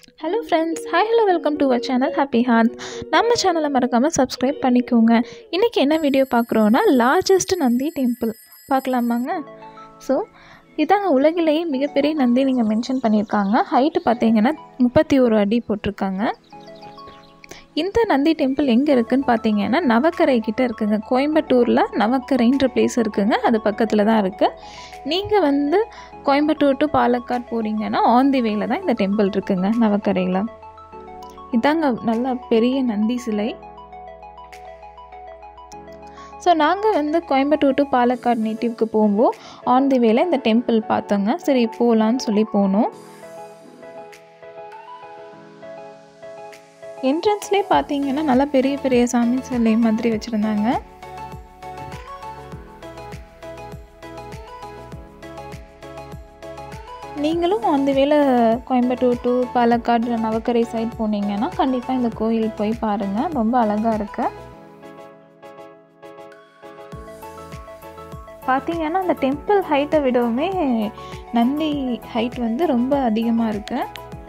hello friends hi hello welcome to our channel happy heart நம்ம சேனலை மறக்காமல் subscribe பண்ணிக்கோங்க இன்றைக்கி என்ன வீடியோ பார்க்குறோன்னா லார்ஜஸ்ட் நந்தி டெம்பிள் பார்க்கலாமாங்க ஸோ இதாங்க உலகிலேயே மிகப்பெரிய நந்தி நீங்கள் மென்ஷன் பண்ணியிருக்காங்க ஹைட்டு பார்த்தீங்கன்னா முப்பத்தி ஒரு அடி போட்டிருக்காங்க இந்த நந்தி டெம்பிள் எங்கே இருக்குதுன்னு பார்த்தீங்கன்னா நவக்கரை கிட்டே இருக்குங்க கோயம்புத்தூரில் நவக்கரைன்ற பிளேஸ் இருக்குங்க அது பக்கத்தில் தான் இருக்குது நீங்கள் வந்து கோயம்புத்தூர் டு பாலக்காடு போகிறீங்கன்னா ஆன் தி வேல தான் இந்த டெம்பிள் இருக்குங்க நவக்கரையில் இதாங்க நல்ல பெரிய நந்தி சிலை ஸோ நாங்கள் வந்து கோயம்புத்தூர் டு பாலக்காடு நேட்டிவ்க்கு போகும்போது ஆன் தி வேல இந்த டெம்பிள் பார்த்தோங்க சரி போகலான்னு சொல்லி போனோம் என்ட்ரன்ஸ்லேயே பார்த்தீங்கன்னா நல்லா பெரிய பெரிய சாமி சிலை மாதிரி வச்சுருந்தாங்க நீங்களும் அந்த வேளை கோயம்புத்தூர் டு பாலக்காடு நவக்கரை சைட் போனீங்கன்னா கண்டிப்பாக இந்த கோயில் போய் பாருங்கள் ரொம்ப அழகாக இருக்கு பார்த்தீங்கன்னா அந்த டெம்பிள் ஹைட்டை விடவுமே நந்தி ஹைட் வந்து ரொம்ப அதிகமாக இருக்குது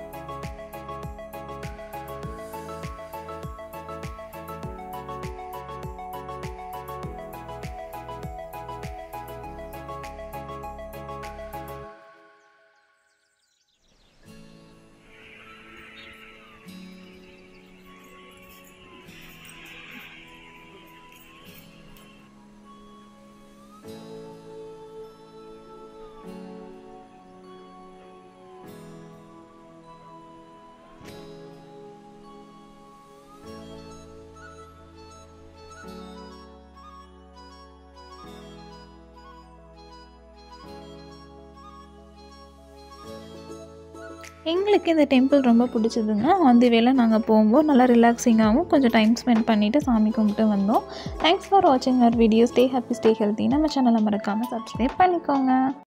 எங்களுக்கு இந்த டெம்பிள் ரொம்ப பிடிச்சதுங்க அந்த வேளை நாங்கள் போகும்போது நல்லா ரிலாக்ஸிங்காகவும் கொஞ்சம் டைம் ஸ்பெண்ட் பண்ணிவிட்டு சாமி கும்பிட்டு வந்தோம் தேங்க்ஸ் ஃபார் வாட்சிங் our video stay happy stay healthy நம்ம சேனலை மறக்காமல் சப்ஸ்கிரைப் பண்ணிக்கோங்க